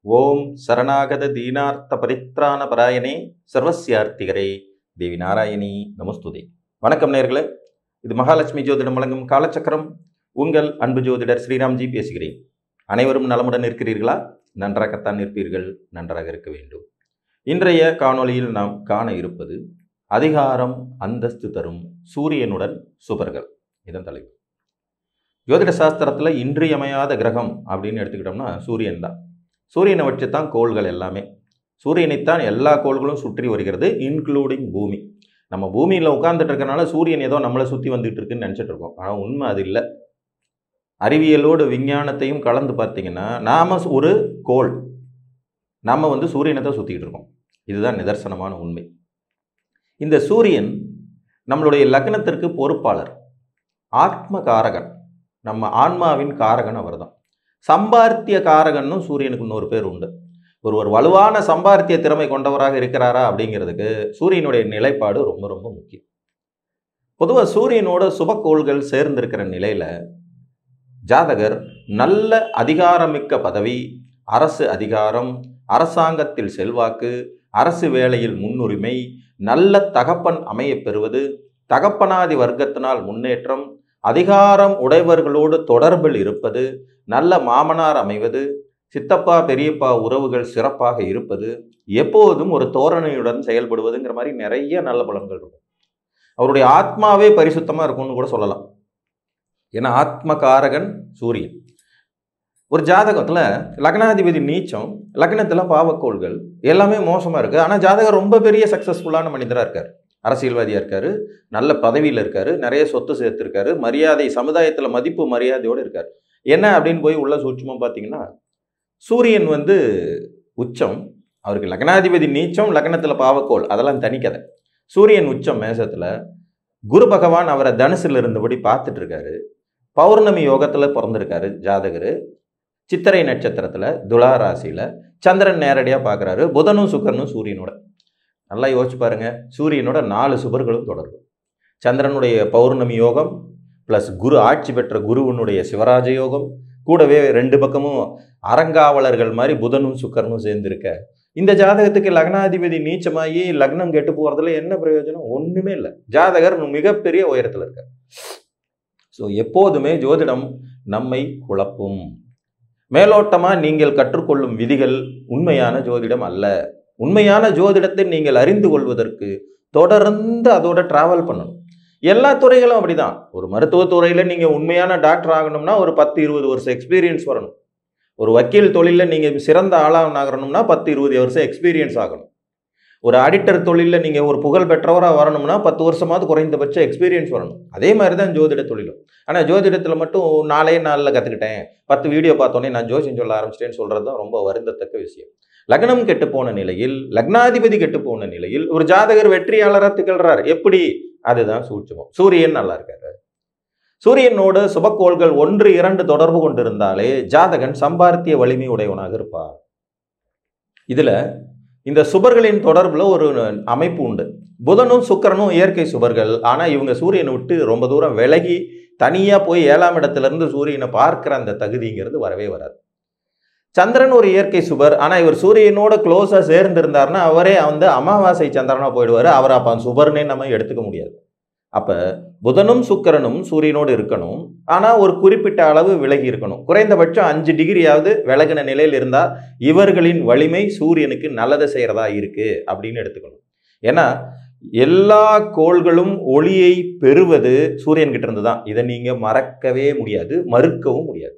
ஓம் சரணாகத தீனார்த்த பரித்ராண பராயணே சர்வசியார்த்திகரே தேவி நாராயணி நமஸ்துதே வணக்கம் நேர்களே இது மகாலட்சுமி ஜோதிடம் வழங்கும் காலச்சக்கரம் உங்கள் அன்பு ஜோதிடர் ஸ்ரீராம்ஜி பேசுகிறேன் அனைவரும் நலமுடன் இருக்கிறீர்களா நன்றாகத்தான் இருப்பீர்கள் நன்றாக இருக்க வேண்டும் இன்றைய காணொளியில் நாம் காண இருப்பது அதிகாரம் அந்தஸ்து தரும் சூரியனுடன் சுபர்கள் இதன் தலைப்பு ஜோதிட சாஸ்திரத்தில் இன்றியமையாத கிரகம் அப்படின்னு எடுத்துக்கிட்டோம்னா சூரியன் தான் சூரியனை வச்சு தான் கோள்கள் எல்லாமே சூரியனைத்தான் எல்லா கோள்களும் சுற்றி வருகிறது இன்க்ளூடிங் பூமி நம்ம பூமியில் உட்கார்ந்துட்டு இருக்கனால சூரியன் ஏதோ நம்மளை சுற்றி வந்துட்டு இருக்குன்னு நினச்சிட்டு இருக்கோம் ஆனால் உண்மை அது இல்லை அறிவியலோடு விஞ்ஞானத்தையும் கலந்து பார்த்தீங்கன்னா நாம ஒரு கோள் நாம் வந்து சூரியனை தான் சுற்றிக்கிட்டு இருக்கோம் இதுதான் நிதர்சனமான உண்மை இந்த சூரியன் நம்மளுடைய லக்னத்திற்கு பொறுப்பாளர் ஆத்ம காரகன் நம்ம ஆன்மாவின் காரகன் அவர்தான் சம்பார்த்திய காரகன்னு சூரியனுக்கு இன்னொரு பேர் உண்டு ஒரு ஒரு வலுவான சம்பார்த்திய திறமை கொண்டவராக இருக்கிறாரா அப்படிங்கிறதுக்கு சூரியனுடைய நிலைப்பாடு ரொம்ப ரொம்ப முக்கியம் பொதுவாக சூரியனோட சுபக்கோள்கள் சேர்ந்திருக்கிற நிலையில் ஜாதகர் நல்ல அதிகாரமிக்க பதவி அரசு அதிகாரம் அரசாங்கத்தில் செல்வாக்கு அரசு வேலையில் முன்னுரிமை நல்ல தகப்பன் அமையப் பெறுவது தகப்பனாதி வர்க்கத்தினால் முன்னேற்றம் அதிகாரம் உடையவர்களோடு தொடர்பில் இருப்பது நல்ல மாமனார் அமைவது சித்தப்பா பெரியப்பா உறவுகள் சிறப்பாக இருப்பது எப்போதும் ஒரு தோரணையுடன் செயல்படுவதுங்கிற மாதிரி நிறைய நல்ல பலன்கள் இருக்கும் அவருடைய ஆத்மாவே பரிசுத்தமாக இருக்கும்னு கூட சொல்லலாம் ஏன்னா ஆத்மகாரகன் சூரியன் ஒரு ஜாதகத்தில் லக்னாதிபதி நீச்சம் லக்னத்தில் பாவக்கோள்கள் எல்லாமே மோசமாக இருக்குது ஆனால் ஜாதகம் ரொம்ப பெரிய சக்ஸஸ்ஃபுல்லான மனிதராக இருக்கார் அரசியல்வாதியாக இருக்கார் நல்ல பதவியில் இருக்கார் நிறைய சொத்து சேர்த்துருக்காரு மரியாதை சமுதாயத்தில் மதிப்பு மரியாதையோடு இருக்கார் என்ன அப்படின்னு போய் உள்ள சூட்சமாக பார்த்தீங்கன்னா சூரியன் வந்து உச்சம் அவருக்கு லக்னாதிபதி நீச்சம் லக்னத்தில் பாவக்கோள் அதெல்லாம் தனிக்கதை சூரியன் உச்சம் மேசத்தில் குரு பகவான் அவரை தனுசில் இருந்தபடி பார்த்துட்டு இருக்காரு பௌர்ணமி யோகத்தில் பிறந்திருக்காரு ஜாதகர் சித்திரை நட்சத்திரத்தில் துலா ராசியில் சந்திரன் நேரடியாக பார்க்குறாரு புதனும் சுக்கரனும் சூரியனோட நல்லா யோசிச்சு பாருங்க சூரியனோட நாலு சுபர்களும் தொடர்பு சந்திரனுடைய பௌர்ணமி யோகம் ப்ளஸ் குரு ஆட்சி பெற்ற குருவனுடைய சிவராஜ யோகம் கூடவே ரெண்டு பக்கமும் அறங்காவலர்கள் மாதிரி புதனும் சுக்கரனும் சேர்ந்திருக்க இந்த ஜாதகத்துக்கு லக்னாதிபதி நீச்சமாகி லக்னம் கெட்டு போகிறதுல என்ன பிரயோஜனம் ஒன்றுமே இல்லை ஜாதகர் மிகப்பெரிய உயரத்தில் இருக்கார் ஸோ எப்போதுமே ஜோதிடம் நம்மை குழப்பும் மேலோட்டமாக நீங்கள் கற்றுக்கொள்ளும் விதிகள் உண்மையான ஜோதிடம் அல்ல உண்மையான ஜோதிடத்தை நீங்கள் அறிந்து கொள்வதற்கு தொடர்ந்து அதோட டிராவல் பண்ணணும் எல்லா துறைகளும் அப்படிதான் ஒரு மருத்துவத்துறையில் நீங்கள் உண்மையான டாக்டர் ஆகணும்னா ஒரு பத்து இருபது வருஷம் எக்ஸ்பீரியன்ஸ் வரணும் ஒரு வக்கீல் தொழிலில் நீங்கள் சிறந்த ஆளாக ஆகணும்னா பத்து இருபது வருஷம் எக்ஸ்பீரியன்ஸ் ஆகணும் ஒரு ஆடிட்டர் தொழிலில் நீங்கள் ஒரு புகழ் பெற்றவராக வரணும்னா பத்து வருஷமாவது குறைந்தபட்ச எக்ஸ்பீரியன்ஸ் வரணும் அதே மாதிரி தான் ஜோதிட தொழிலும் ஆனால் ஜோதிடத்தில் மட்டும் நாலே நாளில் கற்றுக்கிட்டேன் பத்து வீடியோ பார்த்தோன்னே நான் ஜோசியம் சொல்ல ஆரம்பிச்சிட்டேன்னு சொல்கிறது தான் ரொம்ப வருந்தத்தக்க விஷயம் லக்னம் கெட்டு போன நிலையில் லக்னாதிபதி கெட்டு போன நிலையில் ஒரு ஜாதகர் வெற்றியாளராக திகழ்றார் எப்படி அதுதான் சூட்சமம் சூரியன் நல்லா இருக்காரு சூரியனோடு சுபக்கோள்கள் ஒன்று இரண்டு தொடர்பு கொண்டிருந்தாலே ஜாதகன் சம்பார்த்திய வலிமை உடையவனாக இருப்பார் இதுல இந்த சுபர்களின் தொடர்புல ஒரு அமைப்பு உண்டு புதனும் சுக்கரனும் இயற்கை சுபர்கள் ஆனா இவங்க சூரியனை விட்டு ரொம்ப தூரம் விலகி தனியா போய் ஏழாம் இடத்துல இருந்து சூரியனை பார்க்கிற அந்த தகுதிங்கிறது வரவே வராது சந்திரன் ஒரு இயற்கை சுபர் ஆனால் இவர் சூரியனோட க்ளோஸாக சேர்ந்து இருந்தார்னா அவரே வந்து அமாவாசை சந்திரனாக போயிடுவார் அவரை அப்போ சுபர்னே நம்ம எடுத்துக்க முடியாது அப்போ புதனும் சுக்கரனும் சூரியனோடு இருக்கணும் ஆனால் ஒரு குறிப்பிட்ட அளவு விலகி இருக்கணும் குறைந்தபட்சம் அஞ்சு டிகிரியாவது விலகின நிலையில் இருந்தால் இவர்களின் வலிமை சூரியனுக்கு நல்லதை செய்கிறதா இருக்கு அப்படின்னு எடுத்துக்கணும் ஏன்னா எல்லா கோள்களும் ஒளியை பெறுவது சூரியன் கிட்ட இருந்து தான் இதை நீங்கள் மறக்கவே முடியாது மறுக்கவும் முடியாது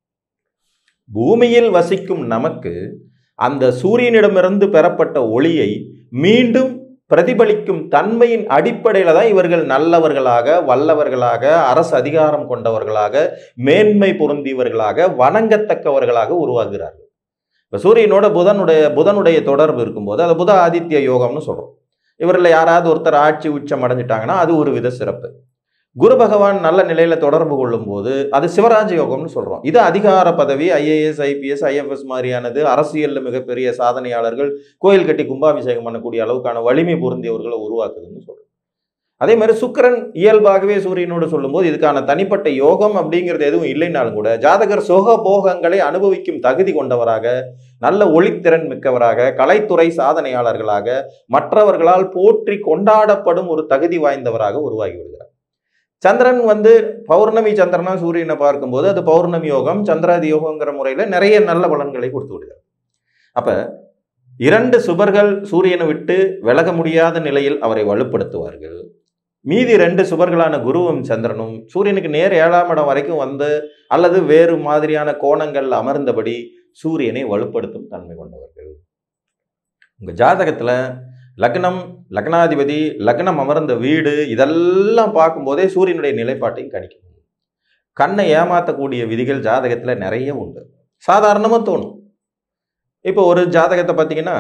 பூமியில் வசிக்கும் நமக்கு அந்த சூரியனிடமிருந்து பெறப்பட்ட ஒளியை மீண்டும் பிரதிபலிக்கும் தன்மையின் அடிப்படையில் தான் இவர்கள் நல்லவர்களாக வல்லவர்களாக அரசு அதிகாரம் கொண்டவர்களாக மேன்மை பொருந்தியவர்களாக வணங்கத்தக்கவர்களாக உருவாகிறார்கள் இப்போ சூரியனோட புதனுடைய புதனுடைய தொடர்பு இருக்கும்போது அதை புத ஆதித்ய யோகம்னு சொல்கிறோம் இவரில் யாராவது ஒருத்தர் ஆட்சி உச்சம் அடைஞ்சிட்டாங்கன்னா அது ஒரு வித சிறப்பு குரு பகவான் நல்ல நிலையில தொடர்பு கொள்ளும் போது அது சிவராஜ யோகம்னு சொல்றோம் இது அதிகார பதவி ஐஏஎஸ் ஐபிஎஸ் ஐஎஃப்எஸ் மாதிரியானது அரசியல்ல மிகப்பெரிய சாதனையாளர்கள் கோயில் கட்டி கும்பாபிஷேகம் பண்ணக்கூடிய அளவுக்கான வலிமை பொருந்தியவர்களை உருவாக்குதுன்னு சொல்றோம் அதே மாதிரி சுக்கிரன் இயல்பாகவே சூரியனோடு சொல்லும்போது இதுக்கான தனிப்பட்ட யோகம் அப்படிங்கிறது எதுவும் இல்லைனாலும் கூட ஜாதகர் சுக போகங்களை அனுபவிக்கும் தகுதி கொண்டவராக நல்ல ஒளித்திறன் மிக்கவராக கலைத்துறை சாதனையாளர்களாக மற்றவர்களால் போற்றி கொண்டாடப்படும் ஒரு தகுதி வாய்ந்தவராக உருவாகி விடுகிறார் சந்திரன் வந்து பௌர்ணமி சந்திரனா சூரியனை பார்க்கும்போது அது பௌர்ணமி யோகம் சந்திராதி யோகங்கிற முறையில் நிறைய நல்ல பலன்களை கொடுத்து விடுகிறார் அப்ப இரண்டு சுபர்கள் சூரியனை விட்டு விலக முடியாத நிலையில் அவரை வலுப்படுத்துவார்கள் மீதி ரெண்டு சுபர்களான குருவும் சந்திரனும் சூரியனுக்கு நேர் ஏழாம் இடம் வரைக்கும் வந்து அல்லது வேறு மாதிரியான கோணங்கள் அமர்ந்தபடி சூரியனை வலுப்படுத்தும் தன்மை கொண்டவர்கள் உங்க ஜாதகத்துல லக்னம் லக்னாதிபதி லக்னம் அமர்ந்த வீடு இதெல்லாம் பார்க்கும்போதே சூரியனுடைய நிலைப்பாட்டையும் கணிக்கும் கண்ணை ஏமாற்றக்கூடிய விதிகள் ஜாதகத்துல நிறைய உண்டு சாதாரணமாக தோணும் இப்போ ஒரு ஜாதகத்தை பார்த்தீங்கன்னா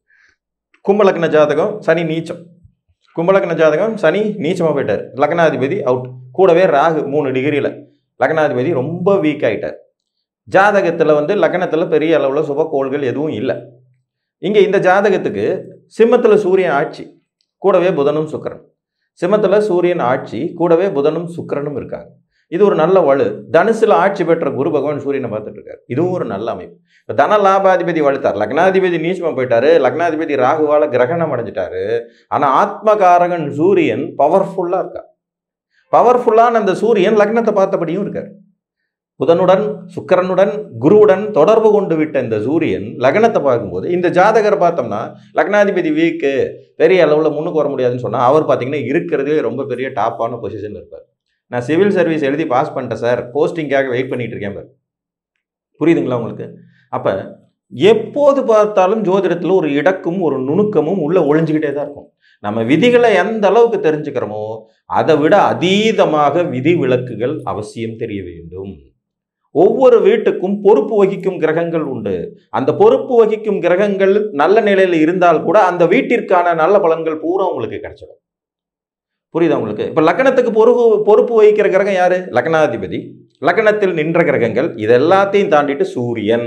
கும்பலக்ன ஜாதகம் சனி நீச்சம் கும்பலக்ன ஜாதகம் சனி நீச்சமாக போயிட்டார் லக்னாதிபதி அவுட் கூடவே ராகு மூணு டிகிரியில் லக்னாதிபதி ரொம்ப வீக் ஆயிட்டார் ஜாதகத்தில் வந்து லக்னத்தில் பெரிய அளவில் சுபக்கோள்கள் எதுவும் இல்லை இங்கே இந்த ஜாதகத்துக்கு சிம்மத்தில் சூரியன் ஆட்சி கூடவே புதனும் சுக்கிரன் சிம்மத்தில் சூரியன் ஆட்சி கூடவே புதனும் சுக்கிரனும் இருக்காங்க இது ஒரு நல்ல வலு தனுசுல ஆட்சி பெற்ற குரு பகவான் சூரியனை பார்த்துட்டு இருக்காரு இதுவும் ஒரு நல்ல அமைப்பு இப்போ தன லாபாதிபதி வலுத்தார் லக்னாதிபதி நீச்சமா போயிட்டாரு லக்னாதிபதி ராகுவால கிரகணம் அடைஞ்சிட்டாரு ஆனா ஆத்மகாரகன் சூரியன் பவர்ஃபுல்லா இருக்கா பவர்ஃபுல்லான அந்த சூரியன் லக்னத்தை பார்த்தபடியும் இருக்கார் புதனுடன் சுக்கிரனுடன் குருவுடன் தொடர்பு கொண்டு விட்ட இந்த சூரியன் லக்னத்தை பார்க்கும்போது இந்த ஜாதகர் பார்த்தோம்னா லக்னாதிபதி வீக்கு பெரிய அளவில் முன்னுக்கு வர முடியாதுன்னு சொன்னால் அவர் பார்த்தீங்கன்னா இருக்கிறதே ரொம்ப பெரிய டாப்பான பொசிஷனில் இருப்பார் நான் சிவில் சர்வீஸ் எழுதி பாஸ் பண்ணிட்டேன் சார் போஸ்டிங்காக வெயிட் பண்ணிட்டு இருக்கேன் பார் புரியுதுங்களா உங்களுக்கு அப்போ எப்போது பார்த்தாலும் ஜோதிடத்தில் ஒரு இடக்கும் ஒரு நுணுக்கமும் உள்ள ஒளிஞ்சுக்கிட்டே தான் இருக்கும் நம்ம விதிகளை எந்த அளவுக்கு தெரிஞ்சுக்கிறோமோ அதை விட அதீதமாக விதி விலக்குகள் அவசியம் தெரிய வேண்டும் ஒவ்வொரு வீட்டுக்கும் பொறுப்பு வகிக்கும் கிரகங்கள் உண்டு அந்த பொறுப்பு வகிக்கும் கிரகங்கள் நல்ல நிலையில் இருந்தால் கூட அந்த வீட்டிற்கான நல்ல பலன்கள் பூரா உங்களுக்கு கிடைச்சிடும் புரியுதா உங்களுக்கு இப்போ லக்னத்துக்கு பொறுப்பு பொறுப்பு வகிக்கிற கிரகம் யாரு லக்னாதிபதி லக்னத்தில் நின்ற கிரகங்கள் இது எல்லாத்தையும் தாண்டிட்டு சூரியன்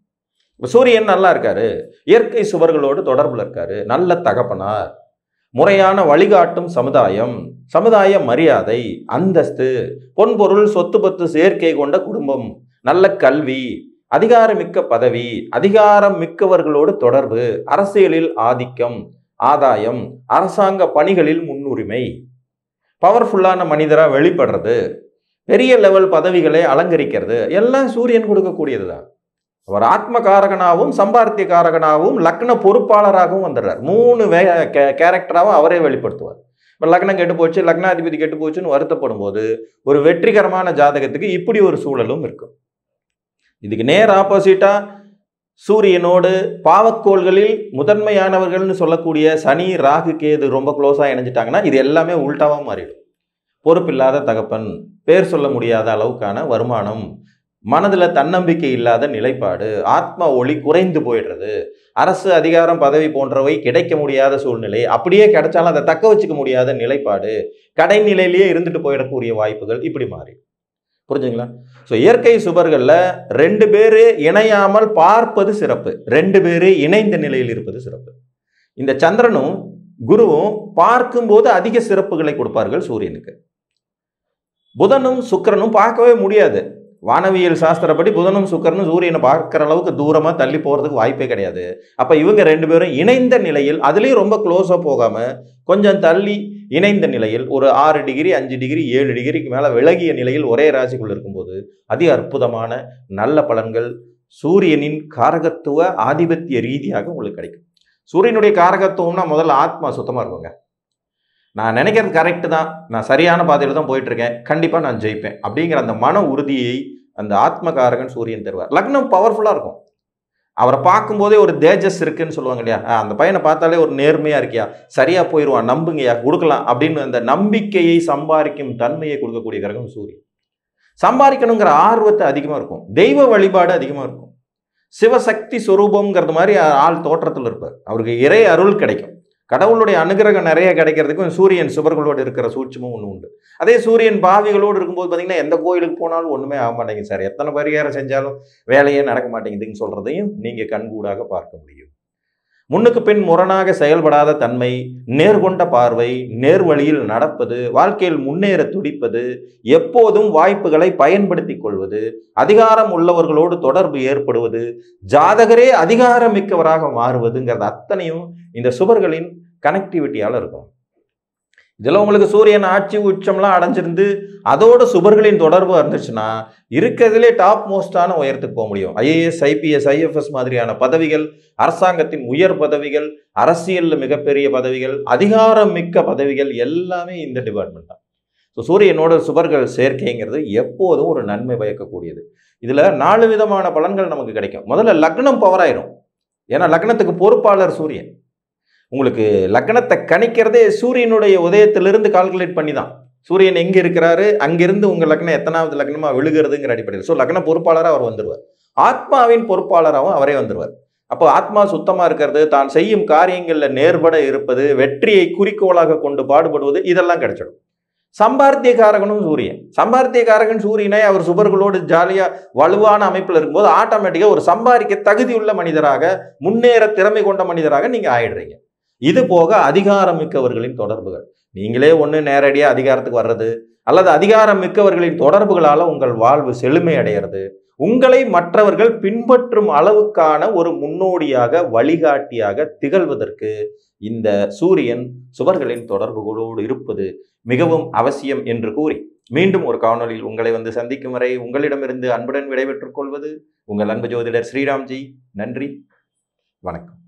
இப்ப சூரியன் நல்லா இருக்காரு இயற்கை சுவர்களோடு தொடர்புல இருக்காரு நல்ல தகப்பனார் முறையான வழிகாட்டும் சமுதாயம் சமுதாய மரியாதை அந்தஸ்து பொன்பொருள் சொத்து பத்து சேர்க்கை கொண்ட குடும்பம் நல்ல கல்வி அதிகாரமிக்க பதவி அதிகாரம் மிக்கவர்களோடு தொடர்பு அரசியலில் ஆதிக்கம் ஆதாயம் அரசாங்க பணிகளில் முன்னுரிமை பவர்ஃபுல்லான மனிதராக வெளிப்படுறது பெரிய லெவல் பதவிகளை அலங்கரிக்கிறது எல்லாம் சூரியன் கொடுக்கக்கூடியது தான் அவர் ஆத்மகாரகனாகவும் சம்பாத்திய காரகனாகவும் லக்ன பொறுப்பாளராகவும் வந்துடுறார் மூணு வே கேரக்டராகவும் அவரே வெளிப்படுத்துவார் இப்போ லக்னம் கெட்டு போச்சு லக்னாதிபதி கெட்டு போச்சுன்னு வருத்தப்படும் போது ஒரு வெற்றிகரமான ஜாதகத்துக்கு இப்படி ஒரு சூழலும் இருக்கும் இதுக்கு நேர் ஆப்போசிட்டா சூரியனோடு பாவக்கோள்களில் முதன்மையானவர்கள்னு சொல்லக்கூடிய சனி ராகு கேது ரொம்ப க்ளோஸாக இணைஞ்சிட்டாங்கன்னா இது எல்லாமே உல்டாவாக மாறிடும் பொறுப்பில்லாத தகப்பன் பேர் சொல்ல முடியாத அளவுக்கான வருமானம் மனதில் தன்னம்பிக்கை இல்லாத நிலைப்பாடு ஆத்ம ஒளி குறைந்து போயிடுறது அரசு அதிகாரம் பதவி போன்றவை கிடைக்க முடியாத சூழ்நிலை அப்படியே கிடைச்சாலும் அதை தக்க வச்சுக்க முடியாத நிலைப்பாடு கடைநிலையிலேயே இருந்துட்டு போயிடக்கூடிய வாய்ப்புகள் இப்படி மாறி புரிஞ்சுங்களா ஸோ இயற்கை சுபர்களில் ரெண்டு பேர் இணையாமல் பார்ப்பது சிறப்பு ரெண்டு பேர் இணைந்த நிலையில் இருப்பது சிறப்பு இந்த சந்திரனும் குருவும் பார்க்கும்போது அதிக சிறப்புகளை கொடுப்பார்கள் சூரியனுக்கு புதனும் சுக்கிரனும் பார்க்கவே முடியாது வானவியல் சாஸ்திரப்படி புதனும் சுக்கரனும் சூரியனை பார்க்குற அளவுக்கு தூரமாக தள்ளி போகிறதுக்கு வாய்ப்பே கிடையாது அப்போ இவங்க ரெண்டு பேரும் இணைந்த நிலையில் அதுலேயும் ரொம்ப க்ளோஸாக போகாமல் கொஞ்சம் தள்ளி இணைந்த நிலையில் ஒரு ஆறு டிகிரி அஞ்சு டிகிரி ஏழு டிகிரிக்கு மேலே விலகிய நிலையில் ஒரே ராசிக்குள் இருக்கும்போது அதி அற்புதமான நல்ல பலன்கள் சூரியனின் காரகத்துவ ஆதிபத்திய ரீதியாக உங்களுக்கு கிடைக்கும் சூரியனுடைய காரகத்துவம்னா முதல்ல ஆத்மா சுத்தமாக இருக்குங்க நான் நினைக்கிறது கரெக்டு தான் நான் சரியான பாதையில் தான் போயிட்டு இருக்கேன் கண்டிப்பாக நான் ஜெயிப்பேன் அப்படிங்கிற அந்த மன உறுதியை அந்த ஆத்மகாரகன் சூரியன் தருவார் லக்னம் பவர்ஃபுல்லாக இருக்கும் அவரை பார்க்கும்போதே ஒரு தேஜஸ் இருக்குன்னு சொல்லுவாங்க இல்லையா "ஆ, அந்த பையனை பார்த்தாலே ஒரு நேர்மையாக இருக்கியா சரியாக போயிடுவான் நம்புங்கய்யா கொடுக்கலாம் அப்படின்னு அந்த நம்பிக்கையை சம்பாதிக்கும் தன்மையை கொடுக்கக்கூடிய கிரகம் சூரியன் சம்பாதிக்கணுங்கிற ஆர்வத்தை அதிகமாக இருக்கும் தெய்வ வழிபாடு அதிகமாக இருக்கும் சிவசக்தி சொரூபம்ங்கிறது மாதிரி ஆள் தோற்றத்தில் இருப்பார் அவருக்கு இறை அருள் கிடைக்கும் கடவுளுடைய அனுகிரகம் நிறைய கிடைக்கிறதுக்கும் சூரியன் சுபர்களோடு இருக்கிற சூட்சமும் ஒன்று உண்டு அதே சூரியன் பாவிகளோடு இருக்கும்போது பார்த்தீங்கன்னா எந்த கோயிலுக்கு போனாலும் ஒன்றுமே ஆக மாட்டேங்குது சார் எத்தனை பரிகாரம் செஞ்சாலும் வேலையே நடக்க மாட்டேங்குதுன்னு சொல்கிறதையும் நீங்கள் கண்கூடாக பார்க்க முடியும் முன்னுக்கு பின் முரணாக செயல்படாத தன்மை நேர்கொண்ட பார்வை நேர்வழியில் நடப்பது வாழ்க்கையில் முன்னேற துடிப்பது எப்போதும் வாய்ப்புகளை பயன்படுத்திக் கொள்வது அதிகாரம் உள்ளவர்களோடு தொடர்பு ஏற்படுவது ஜாதகரே அதிகாரம் மிக்கவராக மாறுவதுங்கிறது அத்தனையும் இந்த சுவர்களின் கனெக்டிவிட்டியால இருக்கும் இதில் உங்களுக்கு சூரியன் ஆட்சி உச்சம்லாம் அடைஞ்சிருந்து அதோட சுபர்களின் தொடர்பு இருந்துச்சுன்னா இருக்கிறதுலே டாப் மோஸ்டான உயரத்துக்கு போக முடியும் ஐஏஎஸ் ஐபிஎஸ் ஐஎஃப்எஸ் மாதிரியான பதவிகள் அரசாங்கத்தின் உயர் பதவிகள் அரசியலில் மிகப்பெரிய பதவிகள் அதிகாரம் மிக்க பதவிகள் எல்லாமே இந்த டிபார்ட்மெண்ட் தான் ஸோ சூரியனோட சுபர்கள் சேர்க்கைங்கிறது எப்போதும் ஒரு நன்மை பயக்கக்கூடியது இதில் நாலு விதமான பலன்கள் நமக்கு கிடைக்கும் முதல்ல லக்னம் பவர் ஆயிரும் ஏன்னா லக்னத்துக்கு பொறுப்பாளர் சூரியன் உங்களுக்கு லக்னத்தை கணிக்கிறதே சூரியனுடைய உதயத்திலிருந்து கால்குலேட் பண்ணி தான் சூரியன் எங்கே இருக்கிறாரு அங்கிருந்து உங்கள் லக்னம் எத்தனாவது லக்னமாக விழுகிறதுங்கிற அடிப்படையில் ஸோ லக்ன பொறுப்பாளராக அவர் வந்துடுவார் ஆத்மாவின் பொறுப்பாளராகவும் அவரே வந்துடுவார் அப்போ ஆத்மா சுத்தமாக இருக்கிறது தான் செய்யும் காரியங்களில் நேர்பட இருப்பது வெற்றியை குறிக்கோளாக கொண்டு பாடுபடுவது இதெல்லாம் கிடைச்சிடும் சம்பார்த்திய காரகனும் சூரியன் சம்பார்த்திய காரகன் சூரியனை அவர் சுபர்களோடு ஜாலியாக வலுவான அமைப்பில் இருக்கும்போது ஆட்டோமேட்டிக்காக ஒரு சம்பாதிக்க தகுதியுள்ள மனிதராக முன்னேற திறமை கொண்ட மனிதராக நீங்கள் ஆயிடுறீங்க இது போக அதிகாரம் மிக்கவர்களின் தொடர்புகள் நீங்களே ஒன்று நேரடியாக அதிகாரத்துக்கு வர்றது அல்லது அதிகாரம் மிக்கவர்களின் தொடர்புகளால் உங்கள் வாழ்வு செழுமை அடைகிறது உங்களை மற்றவர்கள் பின்பற்றும் அளவுக்கான ஒரு முன்னோடியாக வழிகாட்டியாக திகழ்வதற்கு இந்த சூரியன் சுவர்களின் தொடர்புகளோடு இருப்பது மிகவும் அவசியம் என்று கூறி மீண்டும் ஒரு காணொலியில் உங்களை வந்து சந்திக்கும் வரை உங்களிடமிருந்து அன்புடன் விடைபெற்றுக் கொள்வது உங்கள் அன்பு ஜோதிடர் ஸ்ரீராம்ஜி நன்றி வணக்கம்